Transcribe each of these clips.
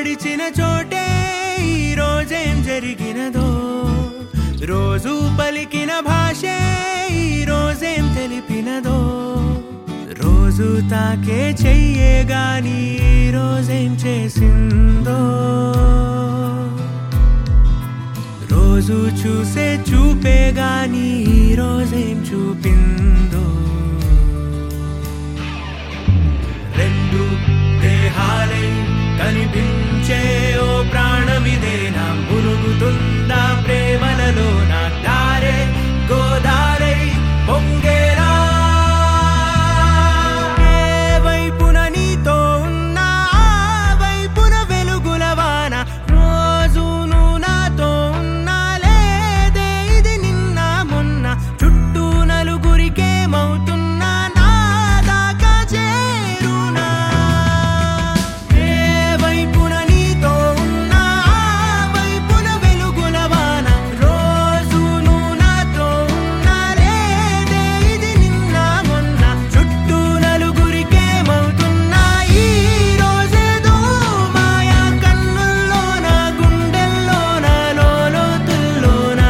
నడిచిన చోటే ఈ రోజేం జరిగినదో రోజు పలికిన భాషే ఈ రోజేం తెలిపినదో రోజు తాకే చెయ్యే గాని ఈ రోజేం చేసిందో రోజు చూసే చూపే గాని ఈ రోజేం చూపిందో రెండు దేహాలై కనిపించే ఓ ప్రాణమిదే నా మునుగుతుందా ప్రేమలలో నా దారే గోదారై పొంగేలా ఏ వైపున నీతో ఉన్నా ఆ వైపున వెలుగుల వాన రోజును నాతో ఉన్నా లేదే ఇది నిన్న మొన్న చుట్టూ నలుగురికేమవుతున్నా నా దాకా చేరునా ఏ వైపున నీతో ఉన్నా ఆ వైపున వెలుగుల వాన రోజును నాతో ఉన్నా లేదే ఇది నిన్న మొన్న చుట్టూ నలుగురికేమవుతున్నా ఈ రోజేదో మాయా కన్నుల్లోన గుండెల్లోన లోతుల్లోనా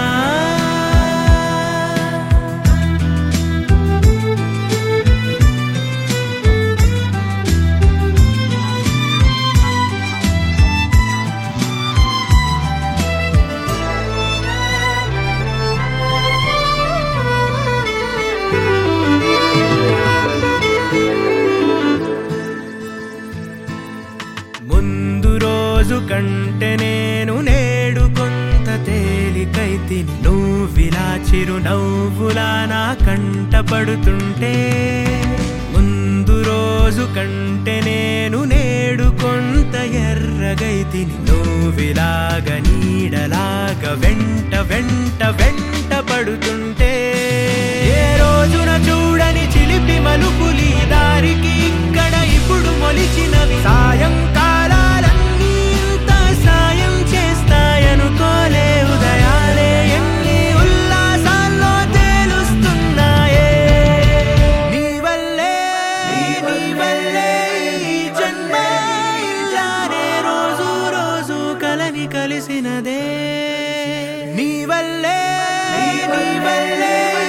ముందు రోజు కంటే నేను నేడు కొంత తేలికైతిని నువ్విలా చిరునవ్వులా నా కంట పడుతుంటే ముందు రోజు కంటే నేను నేడు కొంత ఎర్రగైతిని నువ్విలాగ నీడలాగ వెంట వెంట వెంట పడుతుంటే ఏ రోజున చూడని చిలిపి మలుపులి దారికి ఇక్కడ ఇప్పుడు మొలిచినవి సాయంకాలాలన్నీ ఇంత సాయం చేస్తాయనుకోలే ఉదయాలే ఎన్ని ఉల్లాసాల్లో తేలుస్తున్నాయే నీ వల్లే నీ వల్లే ఈ జన్మ ఇలానే రోజు రోజు కలని కలిసినదే నీ వల్లే నీ వల్లే